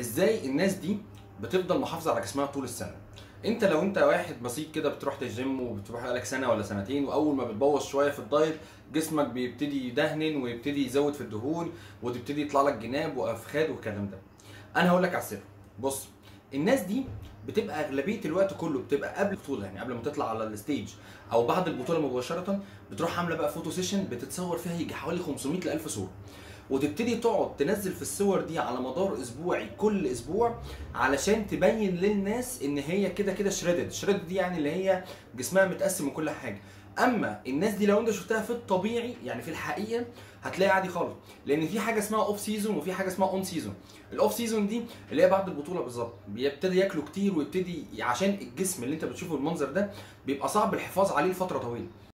ازاي الناس دي بتفضل محافظه على جسمها طول السنه انت لو انت واحد بسيط كده بتروح الجيم وبتروح بقالك سنه ولا سنتين واول ما بتبوظ شويه في الدايت جسمك بيبتدي يدهن ويبتدي يزود في الدهون وتبتدي يطلع لك جناب وافخاذ والكلام ده انا هقول لك على السر بص الناس دي بتبقى اغلبيه الوقت كله بتبقى قبل البطوله يعني قبل ما تطلع على الستيج او بعد البطوله مباشره بتروح عامله بقى فوتو سيشن بتتصور فيها يجي حوالي 500 ل 1000 صوره وتبتدي تقعد تنزل في الصور دي على مدار اسبوعي كل اسبوع علشان تبين للناس ان هي كده كده شريدد شريدد دي يعني اللي هي جسمها متقسم وكل حاجه اما الناس دي لو انت شفتها في الطبيعي يعني في الحقيقه هتلاقي عادي خالص لان في حاجه اسمها اوف سيزون وفي حاجه اسمها اون سيزون الاوف سيزون دي اللي هي بعد البطوله بالظبط بيبتدي ياكلوا كتير ويبتدي عشان الجسم اللي انت بتشوفه المنظر ده بيبقى صعب الحفاظ عليه لفتره طويله